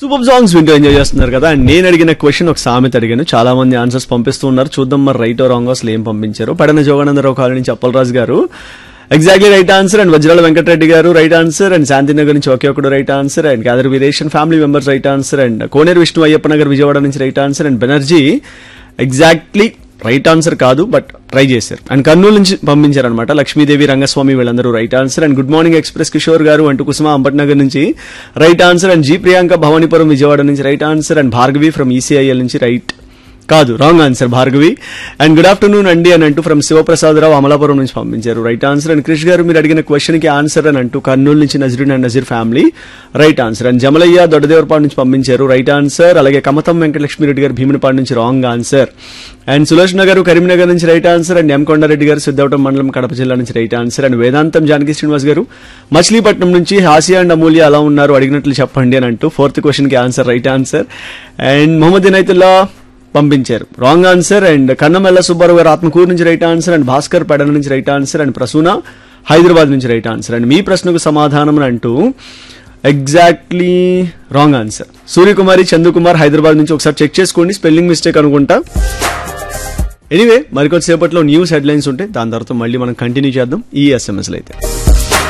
super songs వింటూ enjoy చేస్తున్నారు కదా అండ్ నేను అడిగిన క్వశ్చన్ ఒక సామెత అడిగాను చాలా మంది ఆన్సర్స్ పంపిస్తూ ఉన్నారు చూద్దాం మరి రైట్ రాంగ్ అసలు ఏం పంపించారు పడన జోగానందరావు కాలనీ నుంచి అప్పలరాజు గారు ఎగ్జాక్ట్లీ రైట్ ఆన్సర్ అండ్ వజ్రాల వెంకటరెడ్డి గారు రైట్ ఆన్సర్ అండ్ శాంతినగర్ నుంచి ఒకే ఒకడు right answer and Khader Veereshan family members right answer and Koneru Vishnu Ayyappa Nagar Vijayawada నుంచి right answer and Banerjee exactly right answer కాదు బట్ ట్రై చేశారు అండ్ కర్నూలు నుంచి పంపించారు అనమాట లక్ష్మీదేవి రంగస్వామి వీళ్ళందరూ right answer and good morning express Kishore గారు అంటూ కుసుమ అంబట్నగర్ నుంచి right answer and G Priyanka Bhavanipuram Vijayawada నుంచి right answer and Bhargavi from ECIL నుంచి రైట్ కాదు wrong answer Bhargavi and good afternoon అండి అని అంటూ ఫ్రమ్ శివప్రసాదరావు అమలాపురం నుంచి పంపించారు రైట్ ఆన్సర్ అండ్ క్రిష్ గారు మీరు అడిగిన క్వశ్చన్ కి ఆన్సర్ అని అంటూ కర్నూలు నుంచి Nazarun and Nazir family right answer and Jamalaiah Doddadevarapadu నుంచి పంపించారు రైట్ ఆన్సర్ అలాగే కమతం వెంకటలక్ష్మి రెడ్డి గారు భీమునిపాడు నుంచి wrong answer and Sulochana garu Karimnagar నుంచి right answer and M Kondareddy garu Siddavatam మండలం కడప జిల్లా నుంచి రైట్ ఆన్సర్ అండ్ వేదాంతం జానకి శ్రీనివాస్ గారు మచిలీపట్నం నుంచి హాసియా అండ్ అమూల్య అలా ఉన్నారు అడిగినట్లు చెప్పండి అని అంటూ ఫోర్త్ క్వశ్చన్ కి answer right answer and Mohammed Inayatullah పంపించారు wrong answer and Kannamella Subbarao garu Atmakur నుంచి right answer and Bhaskar Pedana నుంచి right answer and Prasuna Hyderabad నుంచి రైట్ ఆన్సర్ అండ్ మీ ప్రశ్నకు సమాధానం అని అంటూ exactly wrong answer Suryakumari Chandukumar Hyderabad నుంచి ఒకసారి చెక్ చేసుకోండి స్పెల్లింగ్ మిస్టేక్ అనుకుంటా ఎనీవే మరికొద్దిసేపట్లో న్యూస్ హెడ్లైన్స్ ఉంటే దాని తర్వాత మళ్ళీ మనం కంటిన్యూ చేద్దాం ఈ ఎస్ఎంఎస్లో అయితే